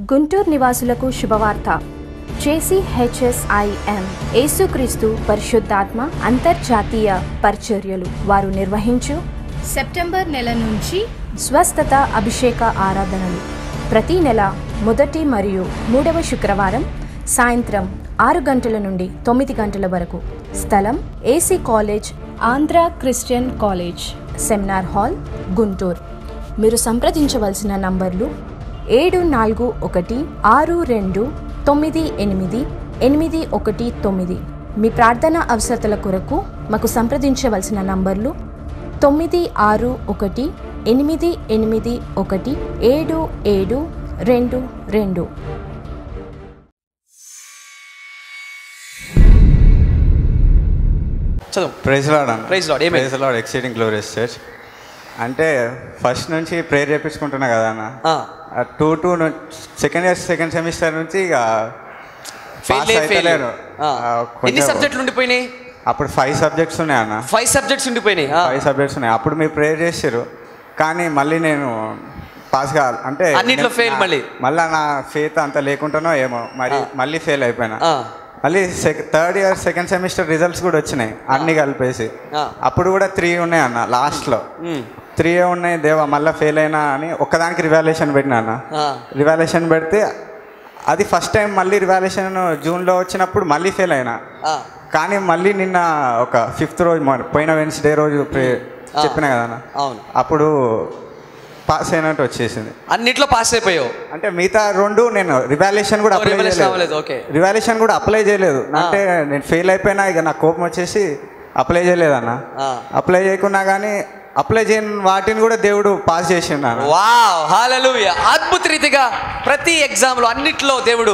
గుంటూరు నివాసులకు శుభవార్త జేసీహెచ్ఎస్ఐఎం యేసుక్రీస్తు పరిశుద్ధాత్మ అంతర్జాతీయ పరిచర్యలు వారు నిర్వహించు సెప్టెంబర్ నెల నుంచి స్వస్థత అభిషేక ఆరాధనలు ప్రతి నెల మొదటి మరియు మూడవ శుక్రవారం సాయంత్రం ఆరు గంటల నుండి తొమ్మిది గంటల వరకు స్థలం AC college Andhra Christian college seminar hall Guntur మీరు సంప్రదించవలసిన నంబర్లు ఏడు నాలుగు ఒకటి ఆరు రెండు తొమ్మిది ఎనిమిది ఎనిమిది ఒకటి తొమ్మిది మీ ప్రార్థన అవసరతల కొరకు మాకు సంప్రదించవలసిన నంబర్లు తొమ్మిది ఆరు ఒకటి ఎనిమిది ఎనిమిది ఒకటి ఏడు ఏడు రెండు రెండు చదువు ప్రైజ్ లాడ్ అన్న Praise Lord. Amen. Praise Lord exciting glorious church అంటే ఫస్ట్ నుంచి ప్రేయర్ చేయించుకుంటున్నా కదా అన్న ఆ. Two two second year second semester నుంచి ఇక ఫెయిల్ pass అయితలేను. ఆ. ఆ, కొంచెం- ఎన్ని సబ్జెక్టులు ఉండిపోయినాయి అప్పుడు ఫైవ్ సబ్జెక్ట్స్ ఉన్నాయి అన్న ఫైవ్ సబ్జెక్ట్స్ ఉండిపోయినాయి ఆ. ఫైవ్ సబ్జెక్ట్స్ ఉన్నాయి అప్పుడు మీరు ప్రేయర్ చేసారు కానీ మళ్ళీ నేను పాస్ కావాలి అంటే అన్నిట్లో నేను fail నా- మళ్ళీ. మళ్ళా నా ఫేత్ అంత లేకుండానో ఏమో మరి ఆ. మళ్ళీ ఫెయిల్ అయిపోయినా ఆ. మళ్ళీ sec third year second semester results కూడా వచ్చినాయి అన్ని కలిపేసి ఆ. అప్పుడు కూడా త్రీ ఉన్నాయి అన్న లాస్ట్లో మ్. త్రీ ఉన్నాయి దేవా మళ్ళీ ఫెయిల్ అయినా అని ఒక్కదానికి రివాల్యుయేషన్ పెట్టినా అన్న ఆ. రివాల్యుయేషన్ పెడితే అది ఫస్ట్ టైం మళ్ళీ రివాల్యుయేషన్ జూన్లో వచ్చినప్పుడు మళ్ళీ ఫెయిల్ అయినా ఆ. కానీ మళ్ళీ నిన్న ఒక ఫిఫ్త్ రోజు మన- పోయిన వెన్స్డే రోజు ప్రే ఆ. చెప్పిన కదా అన్న అవును అప్పుడు పాస్ అయినట్టు వచ్చేసింది అన్నిట్లో పాస్ అయిపోయావు అంటే మిగతా రెండు నేను రివాల్యుయేషన్ కూడా ఓ, అప్లై revaluation చేయలేదు అవ్వలేదు, okay. రివాల్యుయేషన్ కూడా అప్లై చేయలేదు అంటే నేను ఫెయిల్ అయిపోయినా ఇక నా కోపం వచ్చేసి అప్లై చేయలేదు అన్న ఆ. అప్లై చేయకున్నా కానీ అప్లై చేయని వాటిని కూడా దేవుడు పాస్ చేసిండు అన్న వావ్ హల్లెలూయా అద్భుత రీతిగా ప్రతి ఎగ్జామ్లో అన్నిట్లో దేవుడు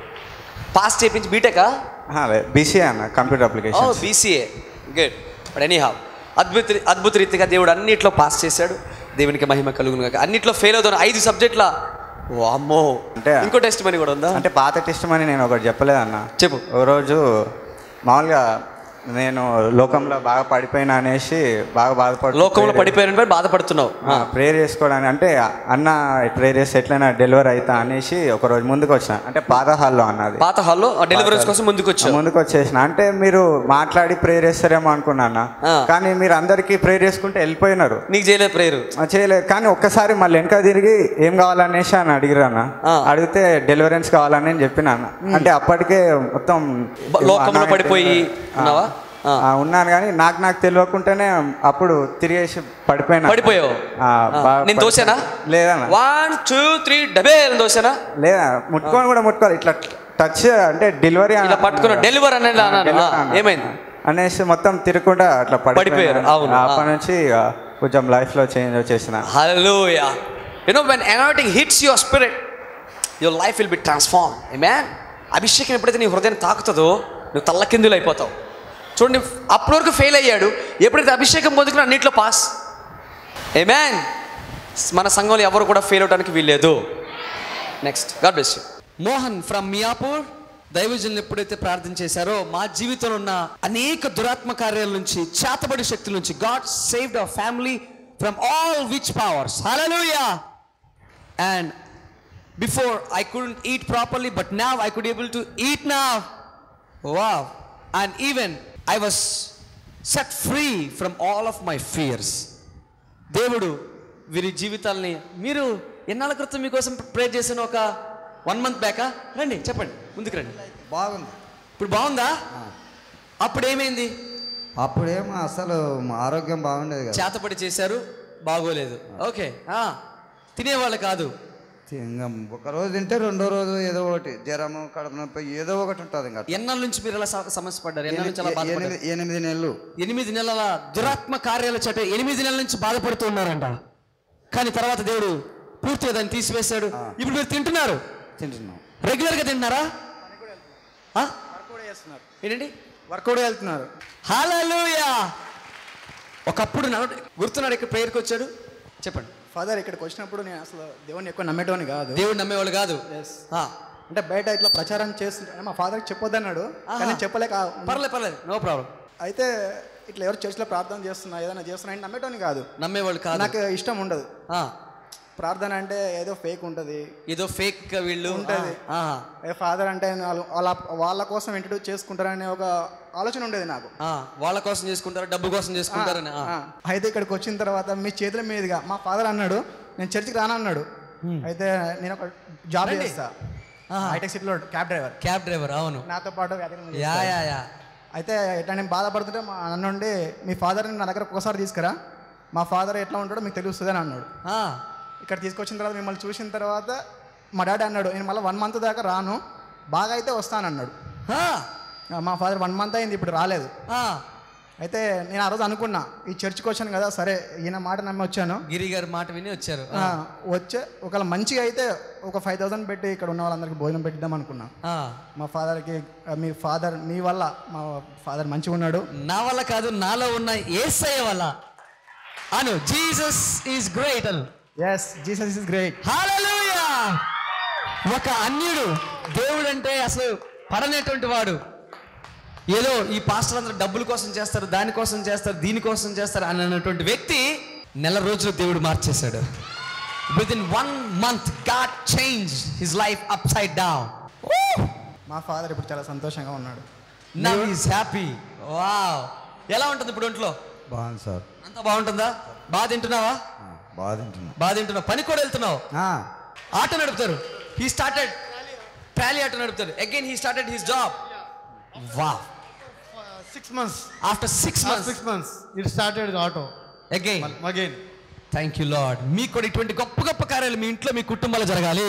పాస్ చేయించి బీటెకా బీసీఏ అన్న కంప్యూటర్ ఓ application BCA good but any have అద్భుత అద్భుత రీతిగా దేవుడు అన్నిట్లో పాస్ చేశాడు దేవునికి మహిమ కలుగును కాక అన్నిట్లో ఫెయిల్ అవుతాను ఐదు సబ్జెక్టుల అమ్మో అంటే- ఇంకో టెస్ట్ మనీ కూడా ఉందా అంటే పాత టెస్ట్ అని నేను ఒకటి చెప్పలేదన్న చెప్పు ఓ రోజు మామూలుగా నేను లోకంలో బాగా పడిపోయినా అనేసి బాగా బాధపడు లోకంలో పడిపోయారని బాధపడుతున్నావు ప్రేయర్ చేసుకోవడానికి అంటే అన్న ప్రేయర్ చేస్తే ఎట్లయినా డెలివరీ అవుతా అనేసి ఒక రోజు ముందుకు వచ్చిన అంటే పాత హాల్లో అన్నది పాత హాల్లో డెలివరీస్ కోసం ముందుకు వచ్చావు ముందుకు వచ్చేసిన అంటే మీరు మాట్లాడి ప్రేయర్ చేస్తారేమో అనుకున్నా అన్న ఆ. కానీ మీరు అందరికీ ప్రేయర్ చేసుకుంటే వెళ్ళిపోయినారు నీకు చేయలేదు ప్రేయరు ఆ, చేయలేదు కానీ ఒక్కసారి మళ్ళీ వెనక తిరిగి ఏం కావాలనేసి అని అడిగిరు అన్న ఆ. అడిగితే డెలివరెన్స్ కావాలని నేను చెప్పిన అన్న అంటే అప్పటికే మొత్తం బ- లోకంలో అనాగ- పడిపోయి ఆ. ఉన్నావా? ఆ. ఆ, ఉన్నాను కానీ నాకు నాకు తెలియకుండానే అప్పుడు తిరిగేసి పడిపోయినా పడిపోయావు ఆ, బాగా నేను దోశానా లేదన్న వన్ టూ త్రీ డబే దోశానా లేదా ముట్టుకొని కూడా ముట్టుకోవాలి ఇట్లా టచ్ అంటే డెలివరీ ఇలా పట్టుకున్న డెలివర్ అనేది అన్నాను ఆ, ఏమైంది అనేసి మొత్తం తిరగకుండా అట్లా పడిపోయారు, అవును. అప్పటి నుంచి ఇక కొంచెం లైఫ్ లో చేంజ్ వచ్చేసిన Hallelujah. You know, when anointing hits your spirit, your life will be transformed. Amen. అభిషేకం ఎప్పుడైతే నీ హృదయాన్ని తాకుతుందో నువ్వు తల్లకిందులు అయిపోతావు చూడండి అప్పటి వరకు ఫెయిల్ అయ్యాడు ఎప్పుడైతే అభిషేకం పొందుకుని అన్నింటిలో పాస్ ఏమేన్ మన సంఘంలో ఎవరు కూడా ఫెయిల్ అవడానికి వీల్లేదు next God bless you Mohan from Miyapur దైవజనులు ఎప్పుడైతే ప్రార్థన చేశారో మా జీవితంలో ఉన్న అనేక దురాత్మ కార్యాల నుంచి చేతబడి శక్తుల నుంచి God saved our family from all which powers hallelujah and before I couldn't eat properly but now I could able to eat now wow and even I was set free from all of my fears దేవుడు వీరి జీవితాల్ని మీరు ఎన్నాళ్ళ క్రితం మీకోసం ప్రే చేసిన ఒక one month బ్యాకా రండి చెప్పండి ముందుకు రండి బాగుంది ఇప్పుడు బాగుందా అప్పుడు ఏమైంది అప్పుడేమో అసలు మా ఆరోగ్యం బాగుండేది కదా చేతపడి చేశారు బాగోలేదు ఓకే ఆ, తినేవాళ్ళు కాదు ఇంకా ఒక రోజు తింటే రెండో రోజు ఏదో ఒకటి జ్వరము కడుపు నొప్పి ఏదో ఒకటి ఉంటుంది ఇంకా ఎన్నాళ్ళ నుంచి మీరు ఎలా స- సమస్య పడ్డారు ఎన్నాళ్ళ నుంచి అలా ఎనిమిది- బాధపడ్డారు ఎనిమిది ఎనిమిది నెలలు ఎనిమిది నెలల దురాత్మ కార్యాల చట ఎనిమిది నెలల నుంచి బాధపడుతూ ఉన్నారంట కానీ తర్వాత దేవుడు పూర్తిగా దాన్ని తీసివేశాడు ఇప్పుడు మీరు తింటున్నారు తింటున్నాం రెగ్యులర్ గా తింటున్నారా ఆ? ఏంటండి వర్కౌట్ వెళ్తున్నారు హల్లెలూయా ఒకప్పుడు నన్ను గుర్తున్నాడు ఇక్కడ ప్రేయర్కి వచ్చాడు చెప్పండి ఫాదర్ ఇక్కడికి వచ్చినప్పుడు నేను అసలు దేవుని ఎక్కువ నమ్మేటోని కాదు దేవుడు నమ్మేవాళ్ళు కాదు Yes. ఆ, అంటే బయట ఇట్లా ప్రచారం చేస్తుంటే మా ఫాదర్కి చెప్పొద్దన్నాడు ఆహా. కానీ చెప్పలేక పర్లేదు పర్లేదు నో ప్రాబ్లం అయితే ఇట్లా ఎవరు చర్చిలో ప్రార్థన చేస్తున్నా ఏదైనా చేస్తున్నా అని నమ్మేటోని కాదు నమ్మేవాళ్ళు కాదు నాకు ఇష్టం ఉండదు ఆ, ప్రార్థన అంటే ఏదో ఫేక్ ఉంటుంది ఏదో ఫేక్ వీళ్ళు ఉంటది. ఆహా. ఏ ఫాదర్ అంటే వాళ్ళు- వాళ్ళ వాళ్ళ కోసం ఇంట్రడ్యూస్ చేసుకుంటారనే ఒక ఆలోచన ఉండేది నాకు ఆ, వాళ్ళ కోసం చేసుకుంటారు డబ్బు కోసం చేసుకుంటారని ఆ. ఆ, అయితే ఇక్కడికి వచ్చిన తర్వాత మీ చేతుల మీదుగా మా ఫాదర్ అన్నాడు నేను చర్చికి రాను అన్నాడు అయితే నేను ఒక జాబ్ రండి. చేస్తా ఆహా. హైటెక్ సిటీలో క్యాబ్ డ్రైవర్ క్యాబ్ డ్రైవర్ అవును నాతో పాటు వ్యాధిని యా చేస్తాడు. యా యా అయితే ఇట్లా నేను బాధపడుతుంటే మా అన్న ఉండి మీ ఫాదర్ని నా దగ్గర ఒకసారి తీసుకురా మా ఫాదర్ ఎట్లా ఉంటాడో మీకు తెలుస్తుంది అని అన్నాడు ఆ, ఇక్కడ తీసుకొచ్చిన తర్వాత మిమ్మల్ని చూసిన తర్వాత మా డాడీ అన్నాడు నేను మళ్ళీ వన్ మంత్ దాకా రాను బాగా అయితే వస్తానన్నాడు ఆ, ఆ, మా ఫాదర్ వన్ మంత్ అయింది ఇప్పుడు రాలేదు ఆ. అయితే నేను ఆ రోజు అనుకున్నా ఈ చర్చికి వచ్చాను కదా సరే ఈయన మాట నమ్మి వచ్చాను గిరి గారి మాట విని వచ్చారు ఆ, వచ్చే ఒకవేళ మంచిగా అయితే ఒక ఫైవ్ థౌసండ్ పెట్టి ఇక్కడ ఉన్న వాళ్ళందరికీ భోజనం పెట్టిద్దాం అనుకున్నా ఆ. మా ఫాదర్కి ఆ, మీ ఫాదర్ మీ వల్ల మా ఫాదర్ మంచిగా ఉన్నాడు నా వల్ల కాదు నాలో ఉన్న ఏసయ్య వల్ల అను జీసస్ ఈజ్ గ్రేట్ అను yes Jesus is great hallelujah ఒక అన్యుడు దేవుడు అంటే అసలు పడనేటువంటి వాడు ఏదో ఈ పాస్టర్ అందరూ డబ్బుల కోసం చేస్తారు దానికోసం చేస్తారు దీనికోసం చేస్తారు అని అన్నటువంటి వ్యక్తి నెల రోజులు దేవుడు మార్చేశాడు within one month God change his life upside down మా ఫాదర్ ఇప్పుడు చాలా సంతోషంగా ఉన్నాడు నవ్ ఈస్ హ్యాపీ వావ్ ఎలా ఉంటుంది ఇప్పుడు ఒంట్లో బాగుంది సార్ అంతా బాగుంటుందా బాగా తింటున్నావా బాగా తింటున్నా బాగా తింటున్నావు పని కూడా వెళ్తున్నావు ఆటో నడుపుతారు హీ స్టార్టెడ్ ట్రాలీ ఆటో నడుపుతారు again he started his job వా six months after six months six months it started auto again again thank you Lord మీకు కూడా ఇటువంటి గొప్ప గొప్ప కార్యాలు మీ ఇంట్లో మీ కుటుంబాలు జరగాలి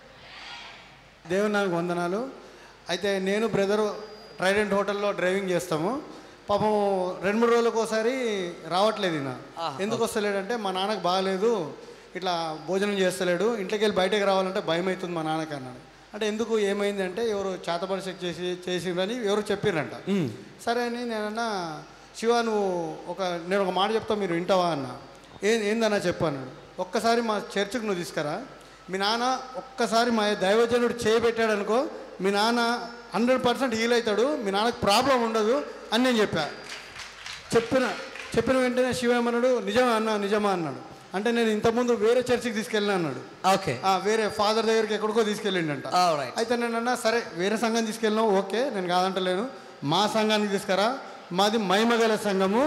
దేవుని నాకు వందనాలు అయితే నేను బ్రదరు ట్రైడెంట్ హోటల్లో డ్రైవింగ్ చేస్తాము పాపం రెండు మూడు రోజులకు ఒకసారి రావట్లేదు ఈయన ఎందుకు వస్తలేడంటే మా నాన్నకు బాగాలేదు ఇట్లా భోజనం చేస్తలేడు ఇంట్లోకి వెళ్ళి బయటకు రావాలంటే భయం అవుతుంది మా నాన్నకి అన్నాడు అంటే ఎందుకు ఏమైంది అంటే ఎవరు చేతబడి చెక్ చేసి చేసిండ్రని ఎవరు చెప్పిర్రంట సరే అని నేనన్నా శివ నువ్వు ఒక నేను ఒక మాట చెప్తా మీరు వింటావా అన్న ఏ ఏందన్నా చెప్పాను ఒక్కసారి మా చర్చికి నువ్వు తీసుకురా మీ నాన్న ఒక్కసారి మా దైవజనుడు చేయబెట్టాడు అనుకో మీ నాన్న హండ్రెడ్ పర్సెంట్ హీల్ అవుతాడు మీ నాన్నకు ప్రాబ్లం ఉండదు అని నేను చెప్పా చెప్పిన చెప్పిన వెంటనే శివ ఏమన్నాడు నిజమా అన్నా నిజమా అన్నాడు అంటే నేను ఇంతకుముందు వేరే చర్చికి తీసుకెళ్ళినా అన్నాడు ఓకే ఆ, వేరే ఫాదర్ దగ్గరికి ఎక్కడికో తీసుకెళ్ళిండంట Alright. అయితే నేను అన్నా సరే వేరే సంఘం తీసుకెళ్ళినావు ఓకే నేను కాదంటలేను మా సంఘానికి తీసుకురా మాది మహిమగల సంఘము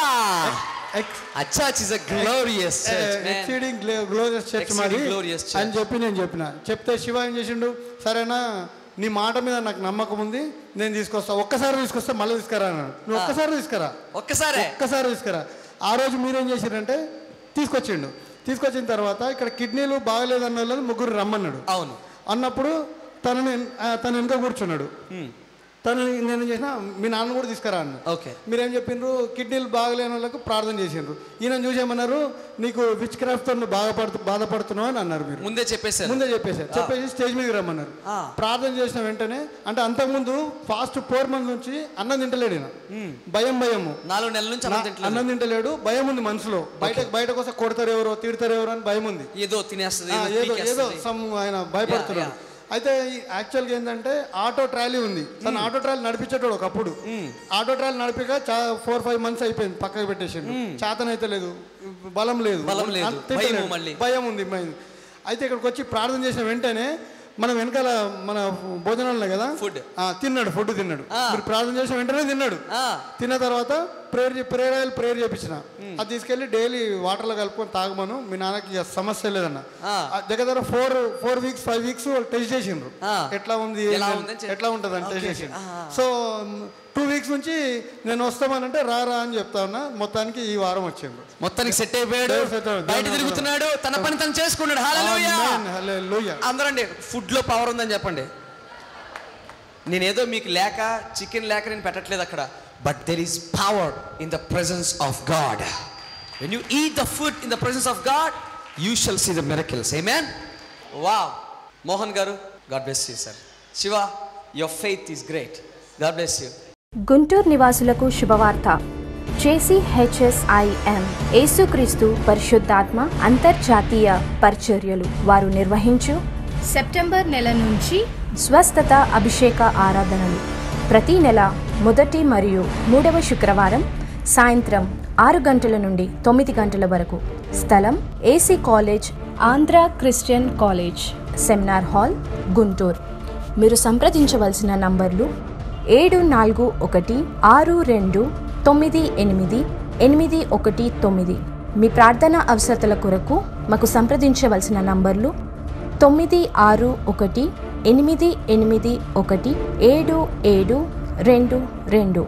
ఎక్స్ అచ్చా is a glorious exceeding glorious church Exceeding మాది glorious church. అని చెప్పి నేను చెప్పిన చెప్తే శివ ఏం చేసిండు సరేనా నీ మాట మీద నాకు నమ్మకం ఉంది నేను తీసుకొస్తా ఒక్కసారి తీసుకొస్తా మళ్ళీ తీసుకురా అన్నాడు నువ్వు ఒక్కసారి తీసుకురా ఒక్కసారే ఒక్కసారి తీసుకురా ఆ రోజు మీరేం చేశారంటే తీసుకొచ్చిండు తీసుకొచ్చిన తర్వాత ఇక్కడ కిడ్నీలు బాగలేదన్న వాళ్ళని ముగ్గురు రమ్మన్నాడు అవును అన్నప్పుడు తనని ఆ, తను వెనుక కూర్చున్నాడు తను నేను చేసిన మీ నాన్న కూడా తీసుకురా అన్న ఓకే మీరేం చెప్పిండ్రు కిడ్నీలు బాగలేని వాళ్ళకు ప్రార్థన చేసిండ్రు ఈయన చూసేమన్నారు నీకు విచ్ క్రాఫ్ట్తో బాధపడుతు బాధపడుతున్నావు అని అన్నారు మీరు ముందే చెప్పేశారు ముందే చెప్పేశారు చెప్పేసి స్టేజ్ మీదకి రమ్మన్నారు ఆ. ప్రార్థన చేసిన వెంటనే అంటే అంతకుముందు ఫాస్ట్ ఫోర్ మంత్ నుంచి అన్నం తింటలేడు ఈయన భయం భయము నాలుగు నెలల నుంచి అన్నం తింటలేదు అన్నం తింటలేడు భయం ఉంది మనసులో బయట బయటకు వస్తే కొడతారు ఎవరో తిడతారు ఎవరో అని భయం ఉంది ఏదో తినేస్తుంది ఆ, ఏదో ఏదో ఏదో పీకేస్తది. సమ్ ఆయన భయపడుతున్నాడు Yeah, అయితే యాక్చువల్గా ఏంటంటే ఆటో ట్రాలీ ఉంది తను ఆటో ట్రాలీ నడిపించేటోడు ఒకప్పుడు ఆటో ట్రాలీ నడిపిక ఫోర్ ఫైవ్ మంత్స్ అయిపోయింది పక్కకు పెట్టేసిండు చేతనైతే లేదు బలం లేదు బలం లేదు. అంత తింటలేడు. భయము మళ్ళీ. భయం ఉంది భయం అయితే ఇక్కడికి వచ్చి ప్రార్థన చేసిన వెంటనే మనం వెనకాల మన భోజనాలు ఉన్నాయి కదా Food. ఆ, తిన్నాడు ఫుడ్ తిన్నాడు ఆ. మీరు ప్రార్థన చేసిన వెంటనే తిన్నాడు ఆ. తిన్న తర్వాత ప్రేయర్ ప్రేయర్ ఆయిల్ ప్రేయర్ చేపించిన అది తీసుకెళ్లి డైలీ వాటర్లో కలుపుకొని తాగమను మీ నాన్నకి ఇక సమస్య లేదన్న ఆ. ఆ దగ్గర దగ్గర four four weeks five weeks test చేసిండ్రు ఆ. ఎట్లా ఉంది ఎలా ఏంటి- ఉందని చెప్పి- ఎట్లా ఉంటుంది అని టెస్ట్ ఓకే, చేసిండ్రు ఆహా. సో టూ వీక్స్ నుంచి నేను వస్తామనంటే రా రా అని చెప్తా ఉన్నా మొత్తానికి ఈ వారం వచ్చిండ్రు మొత్తానికి సెట్ అయిపోయాడు దేవుడు set అయ్యాడు. బయట దేవుడు తిరుగుతున్నాడు తన పని తను చేసుకున్నాడు హల్లెలూయా Amen. Hallelujah. అందరండి ఫుడ్ లో పవర్ ఉందని చెప్పండి నేనేదో మీకు లేక చికెన్ లేక నేను పెట్టట్లేదు అక్కడ but there is power in the presence of God when you eat the food in the presence of God you shall see the miracles a man వా Mohan garu God bless you sir Shiva your faith is great God bless you Guntur నివాసులకు శుభవార్త JC హెచ్ఎస్ఐఎం యేసుక్రీస్తు పరిశుద్ధాత్మ అంతర్జాతీయ పరిచర్యలు వారు నిర్వహించు September నెల నుంచి స్వస్థత అభిషేక ఆరాధనలు ప్రతి నెల మొదటి మరియు మూడవ శుక్రవారం సాయంత్రం ఆరు గంటల నుండి తొమ్మిది గంటల వరకు స్థలం AC college Andhra Christian college seminar hall Guntur మీరు సంప్రదించవలసిన నంబర్లు ఏడు నాలుగు ఒకటి ఆరు రెండు తొమ్మిది ఎనిమిది ఎనిమిది ఒకటి తొమ్మిది మీ ప్రార్థన అవసరతల కొరకు మాకు సంప్రదించవలసిన నంబర్లు తొమ్మిది ఆరు ఒకటి ఎనిమిది ఎనిమిది ఒకటి ఏడు ఏడు రెండు రెండు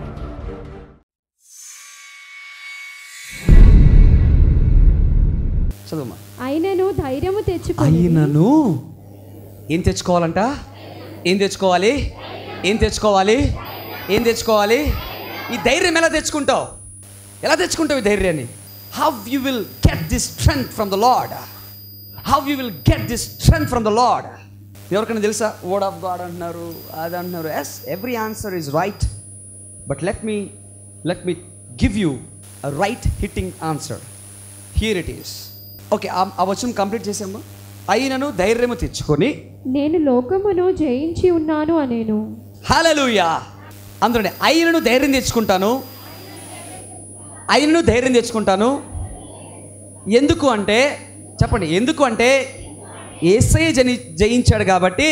చదువుమా అయినను ధైర్యము తెచ్చుకొని అయినను ఏం తెచ్చుకోవాలంట ఏం తెచ్చుకోవాలి ఏం తెచ్చుకోవాలి ఏం తెచ్చుకోవాలి ఈ ధైర్యం ఎలా తెచ్చుకుంటావు ఎలా తెచ్చుకుంటావు ఈ ధైర్యాన్ని how you will get this strength from the Lord how you will get this strength from the Lord ఎవరికైనా తెలుసా వర్డ్ ఆఫ్ గాడ్ అంటున్నారు అది అంటున్నారు yes every answer is right but let me let me give you a right hitting answer here it is okay ఆ వచనం complete చేసాము అయినను ధైర్యము తెచ్చుకొని నేను లోకమును జయించి ఉన్నాను అనేను హలలుయా అందులోనే అయినను ధైర్యం తెచ్చుకుంటాను అయినను ధైర్యం తెచ్చుకుంటాను ఎందుకు అంటే చెప్పండి ఎందుకు అంటే ఏసై జని జయించాడు కాబట్టి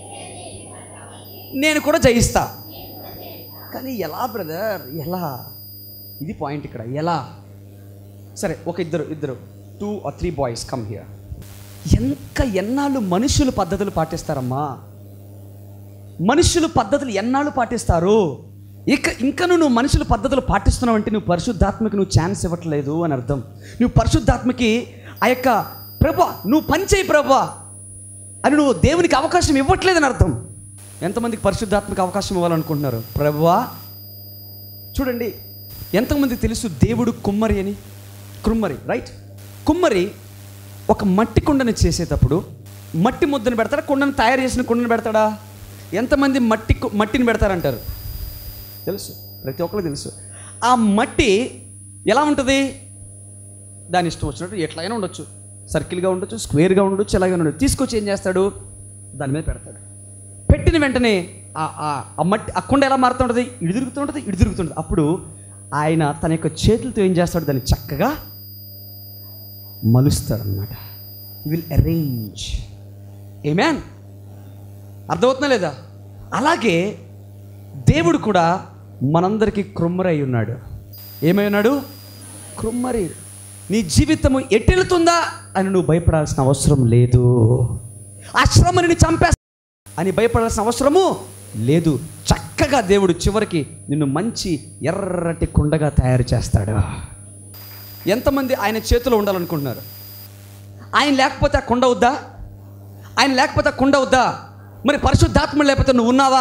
నేను కూడా జయిస్తా కానీ ఎలా బ్రదర్ ఎలా ఇది పాయింట్ ఇక్కడ ఎలా సరే ఒక ఇద్దరు ఇద్దరు two or three boys come here ఎంత ఎన్నాళ్ళు మనుషులు పద్ధతులు పాటిస్తారమ్మా మనుషులు పద్ధతులు ఎన్నాళ్ళు పాటిస్తారు ఇక ఇంకను నువ్వు మనుషుల పద్ధతులు పాటిస్తున్నావు అంటే నువ్వు పరిశుద్ధాత్మకి నువ్వు ఛాన్స్ ఇవ్వట్లేదు అని అర్థం నువ్వు పరిశుద్ధాత్మకి ఆ యొక్క ప్రభా నువ్వు పనిచేయి ప్రభా అని నువ్వు దేవునికి అవకాశం ఇవ్వట్లేదని అర్థం ఎంతమందికి పరిశుద్ధాత్మకి అవకాశం ఇవ్వాలనుకుంటున్నారు ప్రభా చూడండి ఎంతమందికి తెలుసు దేవుడు కుమ్మరి అని కుమ్మరి రైట్ కుమ్మరి ఒక మట్టి కుండని చేసేటప్పుడు మట్టి ముద్దను పెడతాడా కుండను తయారు చేసిన కుండను పెడతాడా ఎంతమంది మట్టి కు- మట్టిని పెడతారంటారు తెలుసు ప్రతి ఒక్కరికి తెలుసు ఆ మట్టి ఎలా ఉంటుంది దాని ఇష్టం వచ్చినట్టు ఎట్లయినా ఉండొచ్చు సర్కిల్గా ఉండొచ్చు స్క్వేర్గా ఉండొచ్చు ఎలాగే ఉండొచ్చు తీసుకొచ్చి ఏం చేస్తాడు దాని మీద పెడతాడు పెట్టిన వెంటనే ఆ- ఆ- ఆ మట్టి ఆ కుండ ఎలా మారుతుంటుంది ఇటు తిరుగుతుంటుంది ఇటు తిరుగుతుంటుంది అప్పుడు ఆయన తన యొక్క చేతులతో ఏం చేస్తాడు దాన్ని చక్కగా మలుస్తాడు అనమాట విల్ అరేంజ్ ఏమేన్ అర్థమవుతుందా లేదా అలాగే దేవుడు కూడా మనందరికీ కృమ్మరై ఉన్నాడు ఏమై ఉన్నాడు కృమ్మరి నీ జీవితము ఎట్టెళ్తుందా అని నువ్వు భయపడాల్సిన అవసరం లేదు ఆ శ్రమ నిన్ను చంపేస్తా అని భయపడాల్సిన అవసరము లేదు చక్కగా దేవుడు చివరికి నిన్ను మంచి ఎర్రటి కుండగా తయారు చేస్తాడు ఎంతమంది ఆయన చేతిలో ఉండాలనుకుంటున్నారు ఆయన లేకపోతే ఆ కుండ వద్దా ఆయన లేకపోతే ఆ కుండ వద్దా మరి పరిశుద్ధాత్మ లేకపోతే నువ్వు ఉన్నావా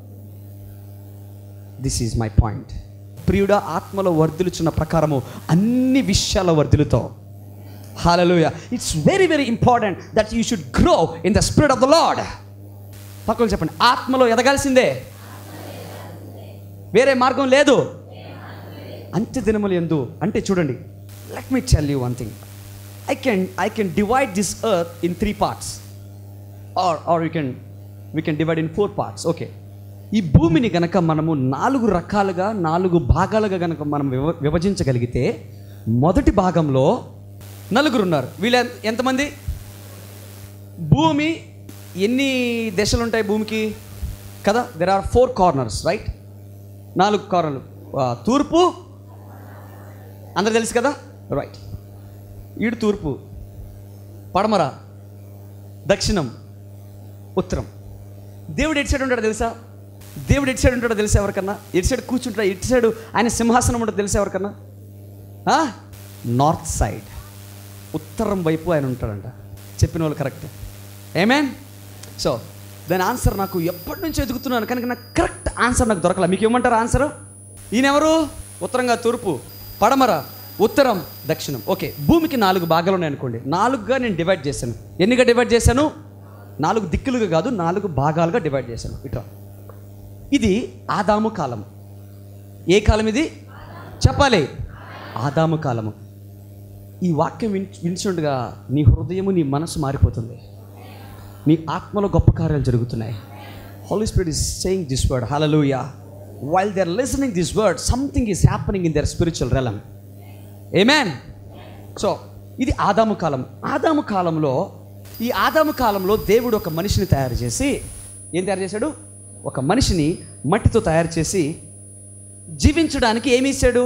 దిస్ ఈజ్ మై పాయింట్ ప్రియుడ ఆత్మలో వర్ధిలుచున్న ప్రకారము అన్ని విషయాల వర్ధిలుతో hallelujah it's very very important that you should grow in the spirit of the Lord పక్కన చెప్పండి ఆత్మలో ఎదగాల్సిందే వేరే మార్గం లేదు అంత్య దినములు ఎందు అంటే చూడండి let me tell you one thing I can I can divide this earth in three parts or or you can we can divide in four parts okay ఈ భూమిని గనక మనము నాలుగు రకాలుగా నాలుగు భాగాలుగా గనక మనం విభ విభజించగలిగితే మొదటి భాగంలో నలుగురు ఉన్నారు వీళ్ళు ఎంత- ఎంతమంది భూమి ఎన్ని దశలు ఉంటాయి భూమికి కదా there are four corners right నాలుగు కార్నర్లు ఆ, తూర్పు అందరు తెలుసు కదా రైట్ ఈడు తూర్పు పడమర దక్షిణం ఉత్తరం దేవుడు ఎటు సైడ్ ఉంటాడో తెలుసా దేవుడు ఎటు సైడ్ ఉంటాడో తెలుసా ఎవరికన్నా ఎటు సైడ్ కూర్చుంటాడు ఎటు సైడ్ ఆయన సింహాసనం ఉంటుందో తెలుసా ఎవరికన్నా నార్త్ సైడ్ ఉత్తరం వైపు ఆయన ఉంటాడంట చెప్పిన వాళ్ళు కరెక్ట్ ఏమేన్ సో దాని ఆన్సర్ నాకు ఎప్పటి నుంచి ఎదుగుతున్నాను కనుక నాకు కరెక్ట్ ఆన్సర్ నాకు దొరకలే మీకు ఏమంటారు ఆన్సర్ ఈయనెవరు ఉత్తరంగా తూర్పు పడమర ఉత్తరం దక్షిణం ఓకే భూమికి నాలుగు భాగాలు ఉన్నాయి అనుకోండి నాలుగుగా నేను డివైడ్ చేశాను ఎన్నిగా డివైడ్ చేశాను నాలుగు దిక్కులుగా కాదు నాలుగు భాగాలుగా డివైడ్ చేశాను ఇట్లా ఇది ఆదాము కాలం ఏ కాలం ఇది చెప్పాలి ఆదాము కాలము ఈ వాక్యం విన్ వినిచుండగా నీ హృదయము నీ మనసు మారిపోతుంది నీ ఆత్మలో గొప్ప కార్యాలు జరుగుతున్నాయి holy spirit is saying this word hallelujah while they are listening this word something is happening in the spiritual realm amen so ఇది ఆదాము కాలం ఆదాము కాలంలో ఈ ఆదాము కాలంలో దేవుడు ఒక మనిషిని తయారు చేసి ఏం తయారు చేశాడు ఒక మనిషిని మట్టితో తయారు చేసి జీవించడానికి ఏమి ఇచ్చాడు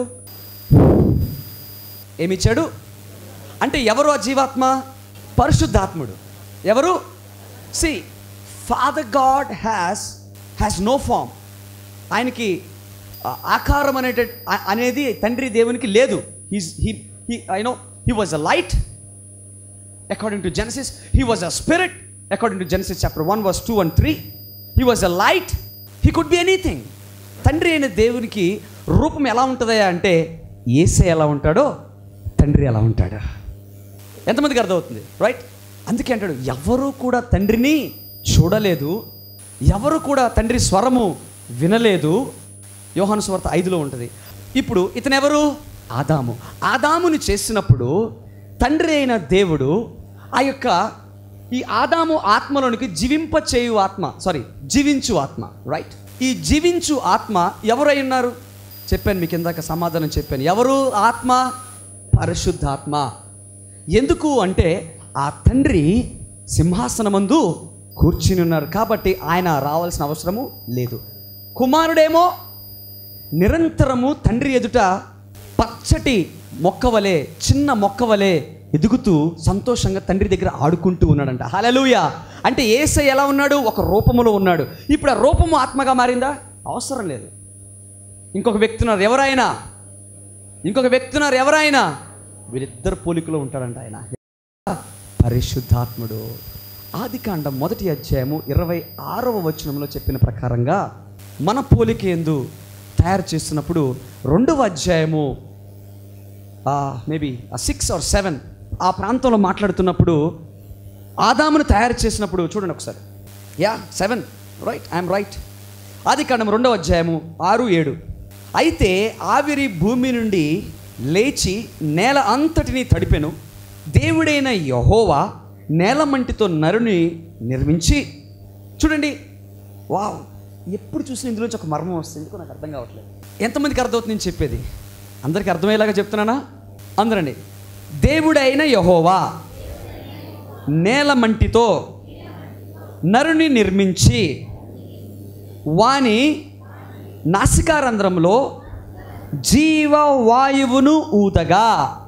ఏమి ఇచ్చాడు అంటే ఎవరు ఆ జీవాత్మ పరిశుద్ధాత్ముడు ఎవరు see father God has has no form ఆయనకి ఆ, ఆకారం అనేట ఆ- అనేది తండ్రి దేవునికి లేదు he's he he I know he was a light according to Genesis he was a spirit according to Genesis chapter one was two and three he was a light he could be anything తండ్రి అయిన దేవునికి రూపం ఎలా ఉంటుందయా అంటే ఏసే ఎలా ఉంటాడో తండ్రి ఎలా ఉంటాడు ఎంతమందికి అర్థమవుతుంది రైట్ అందుకే అంటాడు ఎవరు కూడా తండ్రిని చూడలేదు ఎవరు కూడా తండ్రి స్వరము వినలేదు యోహాను స్వార్త ఐదులో ఉంటుంది ఇప్పుడు ఇతను ఎవరు ఆదాము ఆదాముని చేసినప్పుడు తండ్రి అయిన దేవుడు ఆ యొక్క ఈ ఆదాము ఆత్మలోనికి జీవింప చేయు ఆత్మ సారీ జీవించు ఆత్మ రైట్ ఈ జీవించు ఆత్మ ఎవరై ఉన్నారు చెప్పాను మీకు ఇందాక సమాధానం చెప్పాను ఎవరు ఆత్మ పరిశుద్ధాత్మ ఎందుకు అంటే ఆ తండ్రి సింహాసనమందు కూర్చుని ఉన్నారు కాబట్టి ఆయన రావాల్సిన అవసరము లేదు కుమారుడేమో నిరంతరము తండ్రి ఎదుట పచ్చటి మొక్కవలే చిన్న మొక్కవలే ఎదుగుతూ సంతోషంగా తండ్రి దగ్గర ఆడుకుంటూ ఉన్నాడంట హలలుయ అంటే ఏసై ఎలా ఉన్నాడు ఒక రూపములో ఉన్నాడు ఇప్పుడు ఆ రూపము ఆత్మగా మారిందా అవసరం లేదు ఇంకొక వ్యక్తి ఉన్నారు ఎవరైనా ఇంకొక వ్యక్తి ఉన్నారు ఎవరైనా వీరిద్దరు పోలికలో ఉంటాడంట ఆయన పరిశుద్ధాత్ముడు ఆదికాండం మొదటి అధ్యాయము ఇరవై ఆరవ వచనంలో చెప్పిన ప్రకారంగా మన పోలిక ఎందు తయారు చేస్తున్నప్పుడు రెండవ అధ్యాయము మేబీ సిక్స్ ఆర్ సెవెన్ ఆ ప్రాంతంలో మాట్లాడుతున్నప్పుడు ఆదామును తయారు చేసినప్పుడు చూడండి ఒకసారి yeah seven right I'm right ఆది కాండం రెండవ అధ్యాయము ఆరు ఏడు అయితే ఆవిరి భూమి నుండి లేచి నేల అంతటిని తడిపెను దేవుడైన యహోవా నేల మంటితో నరుని నిర్మించి చూడండి వావ్ ఎప్పుడు చూసిన ఇందులోంచి ఒక మర్మం వస్తుంది ఎందుకో నాకు అర్థం కావట్లేదు ఎంతమందికి అర్థమవుతుంది నేను చెప్పేది అందరికీ అర్థమయ్యేలాగా చెప్తున్నానా అందరండి దేవుడైన యహోవా నేల మంటితో నరుని నిర్మించి వాని నాసికారంధ్రంలో జీవవాయువును ఊదగా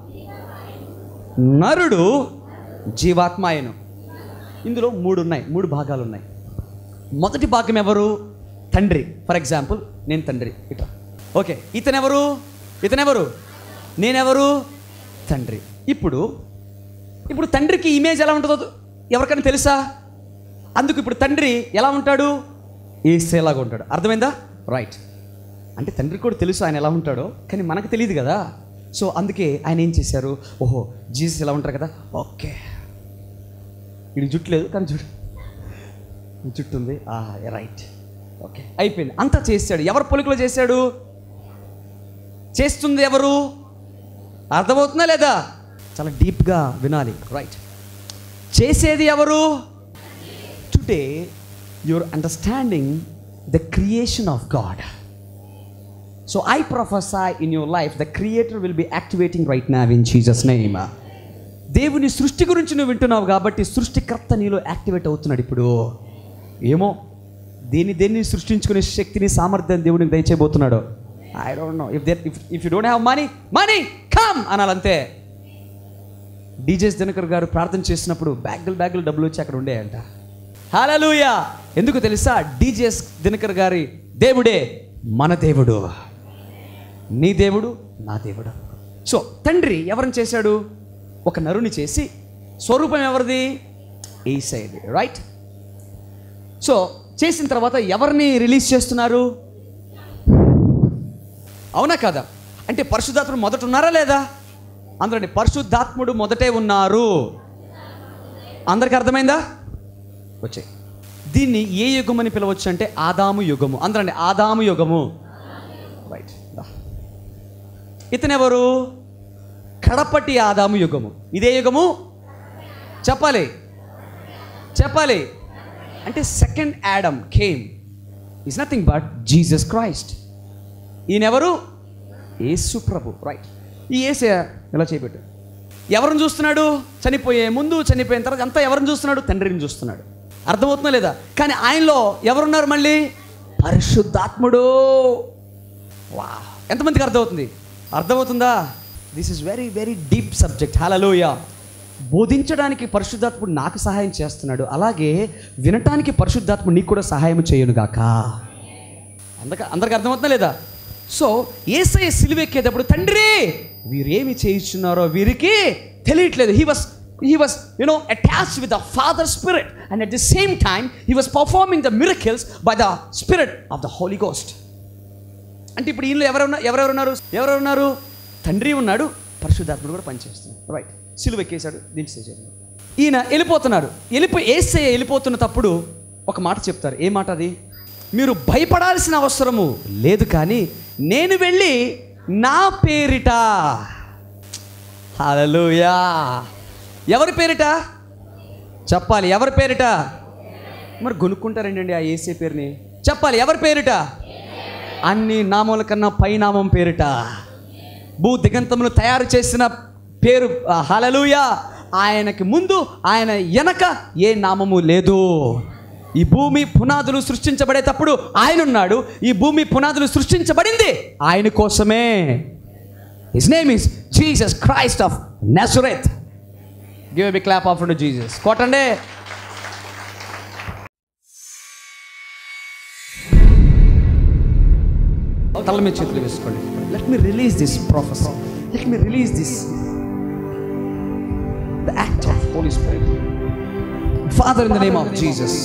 నరుడు జీవాత్మాయను ఇందులో మూడు ఉన్నాయి మూడు భాగాలు ఉన్నాయి మొదటి భాగం ఎవరు తండ్రి ఫర్ ఎగ్జాంపుల్ నేను తండ్రి ఇట్లా ఓకే ఇతనెవరు ఇతనెవరు నేనెవరు తండ్రి ఇప్పుడు ఇప్పుడు తండ్రికి ఇమేజ్ ఎలా ఉంటుందో ఎవరికైనా తెలుసా అందుకు ఇప్పుడు తండ్రి ఎలా ఉంటాడు ఏసేలాగా ఉంటాడు అర్థమైందా రైట్ అంటే తండ్రికి కూడా తెలుసు ఆయన ఎలా ఉంటాడో కానీ మనకు తెలియదు కదా సో అందుకే ఆయన ఏం చేశారు ఓహో జీసస్ ఎలా ఉంటారు కదా ఓకే ఇది జుట్టు లేదు కానీ జుట్టు జుట్టు ఉంది రైట్ ఓకే అయిపోయింది అంతా చేశాడు ఎవరు పొలికలో చేశాడు చేస్తుంది ఎవరు అర్థమవుతుందా లేదా చాలా డీప్గా వినాలి రైట్ చేసేది ఎవరు today your understanding the creation of God so I prophesy in your life the creator will be activating right now in Jesus name దేవుని సృష్టి గురించి నువ్వు వింటున్నావు కాబట్టి సృష్టికర్త నీలో యాక్టివేట్ అవుతున్నాడు ఇప్పుడు ఏమో దేని దేన్ని సృష్టించుకునే శక్తిని సామర్థ్యం దేవునికి దయచేయబోతున్నాడు I don't know if there if if you don't have money money come అనాలంతే డీజేస్ దినకర్ గారు ప్రార్థన చేసినప్పుడు బ్యాగులు బ్యాగులు డబ్బులు వచ్చి అక్కడ ఉండేయంట హాలూయా ఎందుకు తెలుసా డీజేస్ దినకర్ గారి దేవుడే మన దేవుడు నీ దేవుడు నా దేవుడు సో తండ్రి ఎవరిని చేశాడు ఒక నరుని చేసి స్వరూపం ఎవరిది ఈ సైడ్ రైట్ సో చేసిన తర్వాత ఎవరిని రిలీజ్ చేస్తున్నారు అవునా కదా అంటే పరిశుద్ధాత్ముడు మొదట ఉన్నారా లేదా అందరండి పరిశుద్ధాత్ముడు మొదటే ఉన్నారు అందరికి అర్థమైందా వచ్చే దీన్ని ఏ యుగం అని పిలవచ్చు అంటే ఆదాము యుగము అందరండి ఆదాము యుగము రైట్ ఇతనెవరు కడపటి ఆదాము యుగము ఇదే యుగము చెప్పాలి చెప్పాలి అంటే second Adam came is nothing but Jesus Christ ఈయనెవరు యేసు ప్రభు రైట్ ఈ ఏసే ఎలా చేపెట్టు ఎవరిని చూస్తున్నాడు చనిపోయే ముందు చనిపోయిన తర్వాత అంతా ఎవరిని చూస్తున్నాడు తండ్రిని చూస్తున్నాడు అర్థమవుతుందా లేదా కానీ ఆయనలో ఎవరున్నారు మళ్ళీ పరిశుద్ధాత్ముడు వా ఎంతమందికి అర్థమవుతుంది అర్థమవుతుందా this is very very deep subject hallelujah బోధించడానికి పరిశుద్ధాత్ముడు నాకు సహాయం చేస్తున్నాడు అలాగే వినటానికి పరిశుద్ధాత్ముడు నీకు కూడా సహాయం చేయనుగాక అందక అందరికి అర్థమవుతుందా లేదా సో ఏసఐ సిలువెక్కేటప్పుడు తండ్రి వీరేమి చేయిస్తున్నారో వీరికి తెలియట్లేదు he was he was you know attached with the father spirit and at the same time he was performing the miracles by the spirit of the holy ghost అంటే ఇప్పుడు ఈయనలో ఎవరు ఎవరెవరు ఉన్నారు ఎవరెవరు ఉన్నారు తండ్రి ఉన్నాడు పరిశుద్ధాత్ముడు కూడా పనిచేస్తున్నాడు రైట్ సిలువ ఎక్కేశాడు దించేసాడు ఈయన వెళ్ళిపోతున్నారు వెళ్ళిపోయి ఏసయ్య వెళ్ళిపోతున్న తప్పుడు ఒక మాట చెప్తారు ఏ మాట అది మీరు భయపడాల్సిన అవసరము లేదు కానీ నేను వెళ్ళి నా పేరిట హల్లెలూయా ఎవరి పేరిట చెప్పాలి ఎవరి పేరిట మరి కొనుక్కుంటారండి ఆ ఏసే పేరుని చెప్పాలి ఎవరి పేరిట అన్ని నామముల కన్నా పైనామం పేరిట భూ దిగంతములు తయారు చేసిన పేరు ఆ, హల్లెలూయా ఆయనకి ముందు ఆయన వెనక ఏ నామము లేదు ఈ భూమి పునాదులు సృష్టించబడేటప్పుడు ఆయన ఉన్నాడు ఈ భూమి పునాదులు సృష్టించబడింది ఆయన కోసమే his name is Jesus Christ of Nazareth give be clap of to Jesus కొట్టండి తల మీద చేతులు వేసుకోండి let me release this professor let me release this the act of holy spirit father in the name of Jesus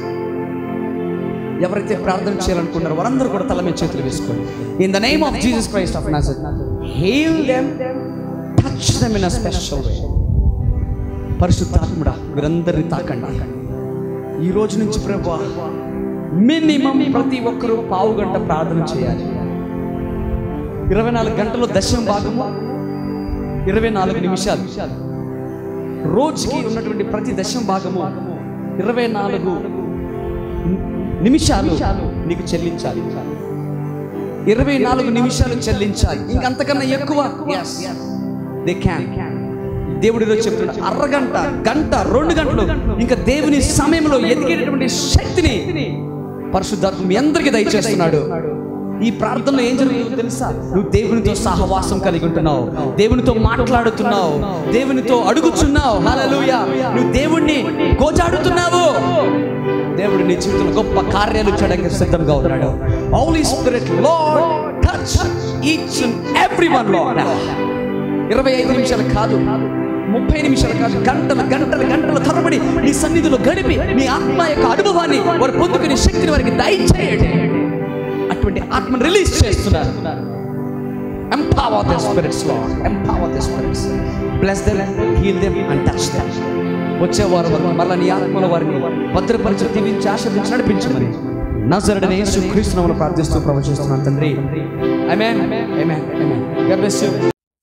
ఎవరైతే ప్రార్థన చేయాలనుకున్నారో వారందరూ కూడా తల మీద చేతులు వేసుకోండి in the name of Jesus Christ of Nazareth heal them touch them in a special way పరిశుద్ధాత్ముడా వీరందరినీ తాకండి ఈ రోజు నుంచి ప్రభు మినిమం ప్రతి ఒక్కరూ పావు గంట ప్రార్థన చేయాలి ఇరవై నాలుగు గంటలు దశమ భాగము ఇరవై నాలుగు నిమిషాలు రోజుకి ఉన్నటువంటి ప్రతి దశమ భాగము ఇరవై నాలుగు నిమిషాలు నీకు చెల్లించాలి ఇరవై నాలుగు నిమిషాలు చెల్లించాలి ఇంకంతకన్నా ఎక్కువ దే క్యాన్ దేవుడు ఈరోజు చెప్తున్నాడు అరగంట గంట రెండు గంటలు ఇంకా దేవుని సమయంలో ఎదిగేటటువంటి శక్తిని పరిశుద్ధాత్మ మీ అందరికీ దయచేస్తున్నాడు ఈ ప్రార్థనలో ఏం జరుగుతుందో తెలుసా నువ్వు దేవునితో సహవాసం కలిగి ఉంటున్నావు దేవునితో మాట్లాడుతున్నావు దేవునితో అడుగుచున్నావు హల్లెలూయా నువ్వు దేవుణ్ణి గోజాడుతున్నావు దేవుడు నీ జీవితంలో గొప్ప కార్యాలు చేయడానికి సిద్ధంగా ఉన్నాడు holy spirit Lord touch each and everyone Lord ఇరవై ఐదు నిమిషాలు కాదు ముప్పై నిమిషాలు కాదు గంటలు గంటలు గంటల తరబడి నీ సన్నిధిలో గడిపి నీ ఆత్మ యొక్క అనుభవాన్ని వారు పొందుకునే శక్తిని వారికి దయచేయండి అటువంటి ఆత్మను రిలీజ్ చేస్తున్నారు empower the spirits Lord empower the spirits bless them heal them and touch them వచ్చేవారు వారు మళ్ళీ నీ ఆత్మల వారిని భద్రపరిచి దీవించి ఆశీర్వదించి నడిపించమని నజరుడనే యేసు క్రీస్తునామములో ప్రార్థిస్తూ ప్రవచిస్తున్నాను తండ్రి ఆమేన్ ఆమేన్ ఆమేన్ గాడ్ బ్లెస్ యు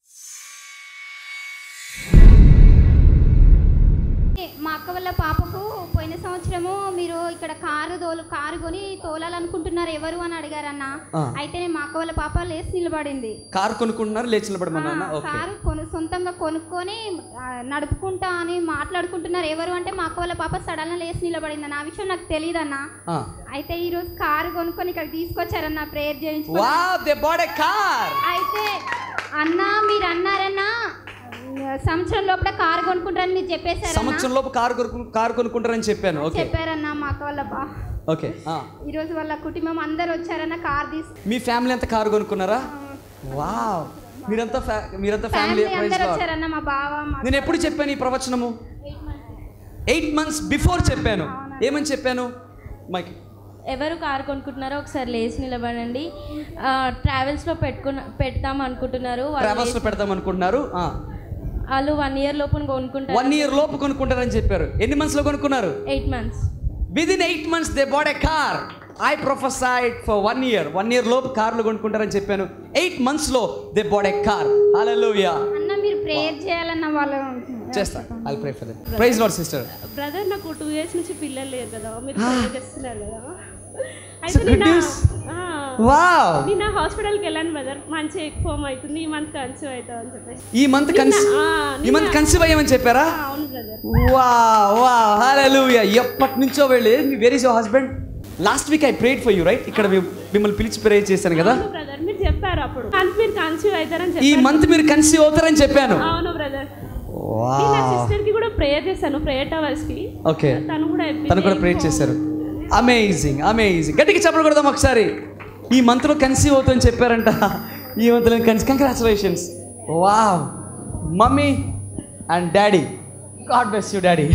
మా అక్క వాళ్ళ పాపకు పోయిన సంవత్సరము మీరు ఇక్కడ కారు తోలు కారు కొని తోలాలనుకుంటున్నారు ఎవరు అని అడిగారన్న ఆ. అయితే నేను మా అక్క వాళ్ళ పాప లేచి నిలబడింది కారు కొనుక్కుంటున్నారు లేచి నిలబడమన్నా ఆ, ఓకే కారు కొను సొంతంగా కొనుక్కొని ఆ, నడుపుకుంటా అని మాట్లాడుకుంటున్నారు ఎవరు అంటే మా అక్క వాళ్ళ పాప సడన్ లేచి నిలబడింది అన్న ఆ విషయం నాకు తెలియదన్న ఆ. అయితే ఈ రోజు కారు కొనుక్కొని ఇక్కడ తీసుకొచ్చారన్న ప్రేయర్ చేయించుకొని wow they bought a car అయితే అన్న మీరు అన్నారన్నా సంవత్సరం లోపల కారు కొనుక్కుంటారని మీరు చెప్పేశారన్న సంవత్సరం లోపు కారు కొనుక్కు కారు కొనుక్కుంటారని చెప్పాను ఓకే చెప్పారన్న మా అక్క వాళ్ళ బా ఓకే ఆ. ఈరోజు వాళ్ళ కుటుంబం అందరు వచ్చారన్న కార్ తీసు మీ ఫ్యామిలీ అంతా కారు కొనుక్కున్నారా వావ్ మీరంతా ఫ్యా- మీరంతా ఫ్యామిలీ ఫ్యామిలీ అందరు వచ్చారన్న మా బావ మా నేను ఎప్పుడు చెప్పాను ఈ ప్రవచనము ఎయిట్ మంత్స్ బిఫోర్ చెప్పాను ఏమని చెప్పాను మైక్ ఎవరు కారు కొనుక్కుంటున్నారో ఒకసారి లేచి నిలబడండి ఆ, ట్రావెల్స్లో పెట్టుకున్న పెడతాం అనుకుంటున్నారు వాళ్ళు ట్రావెల్స్ లో పెడదాం అనుకుంటున్నారు వాళ్ళు వన్ ఇయర్ లోపు కొనుక్కుంటారు వన్ ఇయర్ లోపు కొనుక్కుంటారని చెప్పారు ఎన్ని మంత్స్ లో కొనుక్కున్నారు eight months within eight months they bought a car I prophesied for one year one year లోపు కార్లు కొనుక్కుంటారని చెప్పాను ఎయిట్ మంత్స్ లో they bought a car hallelujah అన్న మీరు ప్రేయర్ చేయాలన్న వాళ్ళు చేస్తా I pray for them praise lord sister brother నాకు టూ ఇయర్స్ నుంచి పిల్లలు లేరు కదా మీరు ప్రేయర్ చేస్తున్నారు కదా అయితే good నిన్న news. ఆ, Wow. నిన్న హాస్పిటల్కి వెళ్ళాను బ్రదర్ మంచి ఫామ్ అవుతుంది ఈ మంత్ కన్సీవ్ అవుతుంది అని చెప్పేసి ఈ మంత్ కన్సీ నిన్న, ఆ, ఈ మంత్ నిన్న- కన్సీవ్ అయ్యామని చెప్పారా ఆ, అవును బ్రదర్ వా వా హల్లెలూయా ఎప్పటి నుంచో వెళ్ళి very is your husband last week I prayed for you right ఇక్కడ మీ- మిమ్మల్ని పిలిచి ప్రే చేశాను కదా అవును బ్రదర్ మీరు చెప్పారు అప్పుడు కన్- మీరు కన్సీవ్ అవుతారని ఈ చెప్పారు మంత్ మీరు కన్సీవ్ అవుతారని చెప్పాను అవును బ్రదర్ వా నేను సిస్టర్ కి కూడా ప్రేయర్ చేశాను ప్రేయర్ టవర్స్ కి ఓకే తను కూడా చెప్పింది, తను కూడా ప్రే చేశారు అమేజింగ్ అమేజింగ్ గట్టిగా చెప్పకూడదాం ఒకసారి ఈ మంత్లో కన్సీవ్ అవుతుందని చెప్పారంట ఈ మంత్లో కన్సీ కంగ్రాచులేషన్స్ వా mummy and daddy God bless you daddy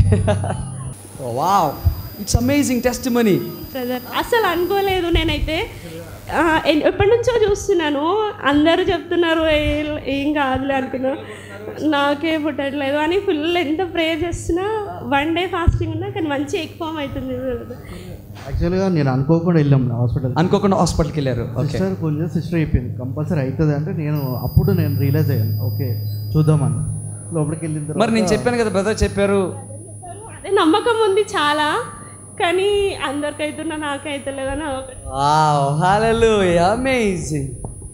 wow it's amazing testimony brother అసలు అనుకోలేదు నేనైతే ఆ, ఎన్- ఎప్పటి నుంచో చూస్తున్నాను అందరూ చెప్తున్నారు "ఏ- ఏం కాదులే అనుకున్నా నాకే పుట్టట్లేదు అని ఫుల్ ఎంత ప్రేయర్ చేస్తున్నా వన్ డే ఫాస్టింగ్ ఉన్నా కానీ మంచి ఎగ్ ఫామ్ అవుతుంది brother. యాక్చువల్గా నేను అనుకోకుండా వెళ్ళాం హాస్పిటల్ అనుకోకుండా హాస్పిటల్కి వెళ్ళారు ఓకే సిస్టర్ కొంచెం సిస్టర్ అయిపోయింది కంపల్సరీ అవుతుంది అంటే నేను అప్పుడు నేను రియలైజ్ అయ్యాను ఓకే చూద్దామని లోపలికి వెళ్ళిన తర్వాత మరి నేను చెప్పాను కదా బ్రదర్ చెప్పారు అదే నమ్మకం ఉంది చాలా కానీ అందరికైతున్నా నాకైతలేదు అని ఒకటి wow hallelujah amazing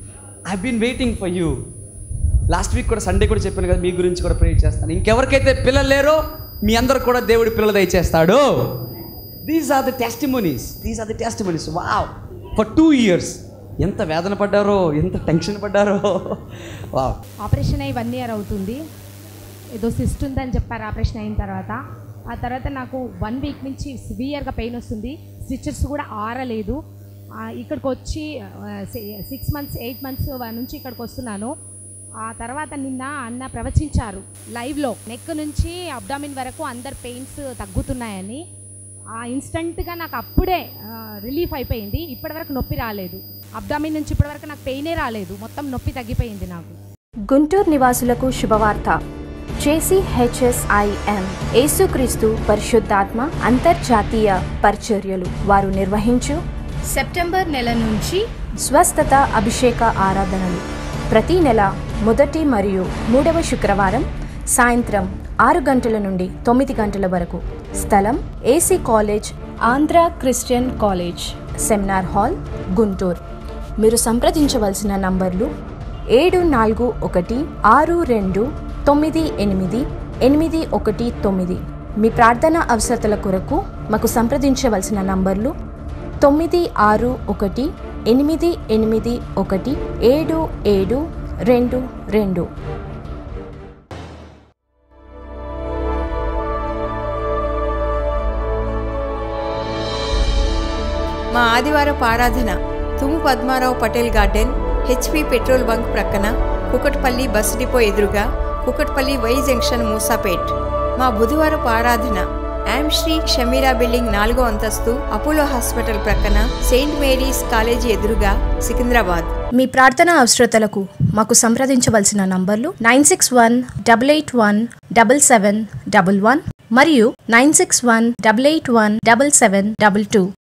I been waiting for you last week కూడా సండే కూడా చెప్పాను కదా మీ గురించి కూడా ప్రే చేస్తాను ఇంకెవరికైతే పిల్లలు లేరో మీ అందరు కూడా దేవుడి పిల్లలు దయచేస్తాడు these are the testimonies these are the testimonies wow for two years ఎంత వేదన పడ్డారో ఎంత టెన్షన్ పడ్డారో వావ్ ఆపరేషన్ అయ్యి వన్ ఇయర్ అవుతుంది ఏదో సిస్ట్ ఉందని చెప్పారు ఆపరేషన్ అయిన తర్వాత ఆ తర్వాత నాకు వన్ వీక్ నుంచి సివియర్గా పెయిన్ వస్తుంది స్టిచెస్ కూడా ఆరలేదు ఆ, ఇక్కడికి వచ్చి సిక్స్ మంత్స్ ఎయిట్ మంత్స్ నుంచి ఇక్కడికి వస్తున్నాను ఆ తర్వాత నిన్న అన్న ప్రవచించారు లైవ్లో నెక్ నుంచి అబ్డామిన్ వరకు అందరు పెయిన్స్ తగ్గుతున్నాయని ఆ ఇన్స్టంట్గా నాకు అప్పుడే రిలీఫ్ అయిపోయింది ఇప్పటివరకు నొప్పి రాలేదు అబ్డామిన్ నుంచి ఇప్పటివరకు నాకు పెయినే రాలేదు మొత్తం నొప్పి తగ్గిపోయింది నాకు గుంటూరు నివాసులకు శుభవార్త జేసీ హెచ్ఎస్ఐఎం యేసుక్రీస్తు పరిశుద్ధాత్మ అంతర్జాతీయ పరిచర్యలు వారు నిర్వహించు సెప్టెంబర్ నెల నుంచి స్వస్థత అభిషేక ఆరాధనలు ప్రతి నెల మొదటి మరియు మూడవ శుక్రవారం సాయంత్రం ఆరు గంటల నుండి తొమ్మిది గంటల వరకు స్థలం AC college Andhra Christian college seminar hall Guntur మీరు సంప్రదించవలసిన నంబర్లు ఏడు నాలుగు ఒకటి ఆరు రెండు తొమ్మిది ఎనిమిది ఎనిమిది ఒకటి తొమ్మిది మీ ప్రార్థన అవసరతల కొరకు మాకు సంప్రదించవలసిన నంబర్లు తొమ్మిది ఆరు ఒకటి ఎనిమిది ఎనిమిది ఒకటి ఏడు ఏడు రెండు రెండు మా ఆదివారపు ఆరాధన తుము Padmarao Patel garden HP petrol bunk ప్రక్కన కుకట్పల్లి బస్ డిపో ఎదురుగా కుకట్పల్లి వై జంక్షన్ మూసాపేట్ మా బుధవారపు ఆరాధన యామ్ శ్రీ షమీరా బిల్డింగ్ నాలుగో అంతస్తు అపోలో హాస్పిటల్ ప్రక్కన సెయింట్ మేరీస్ కాలేజీ ఎదురుగా సికింద్రాబాద్ మీ ప్రార్థన అవసరతలకు మాకు సంప్రదించవలసిన నంబర్లు nine six one double eight one double seven double one మరియు nine six one double eight one double seven double two